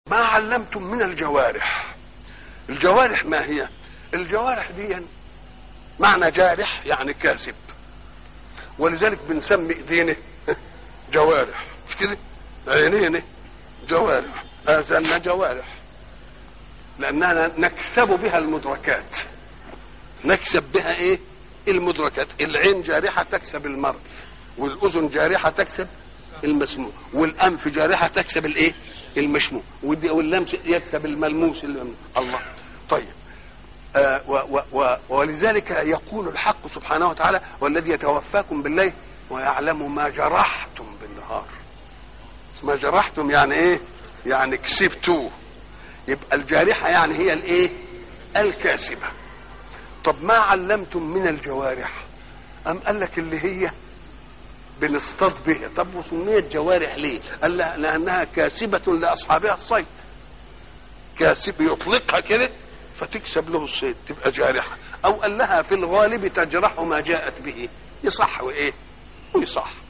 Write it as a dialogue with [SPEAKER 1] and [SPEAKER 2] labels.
[SPEAKER 1] ما علمتم من الجوارح الجوارح ما هي الجوارح دي معنى جارح يعني كاسب ولذلك بنسمي ايدينا جوارح مش كده عينينا جوارح اذاننا جوارح لاننا نكسب بها المدركات نكسب بها ايه المدركات العين جارحه تكسب المرء والاذن جارحه تكسب المسموع والانف جارحه تكسب الايه المشموع والدي- واللمس يكسب الملموس اللي الله طيب آه و و و ولذلك يقول الحق سبحانه وتعالى والذي يتوفاكم بالليل ويعلم ما جرحتم بالنهار ما جرحتم يعني ايه يعني كسبتوه يبقى الجارحه يعني هي الايه الكاسبه طب ما علمتم من الجوارح ام قال لك اللي هي بنصطاد بها طب وسميت جوارح ليه قال لا لانها كاسبه لاصحابها الصيد كاسب يطلقها كده فتكسب له الصيد تبقى جارحه او قال لها في الغالب تجرح ما جاءت به يصح وايه ويصح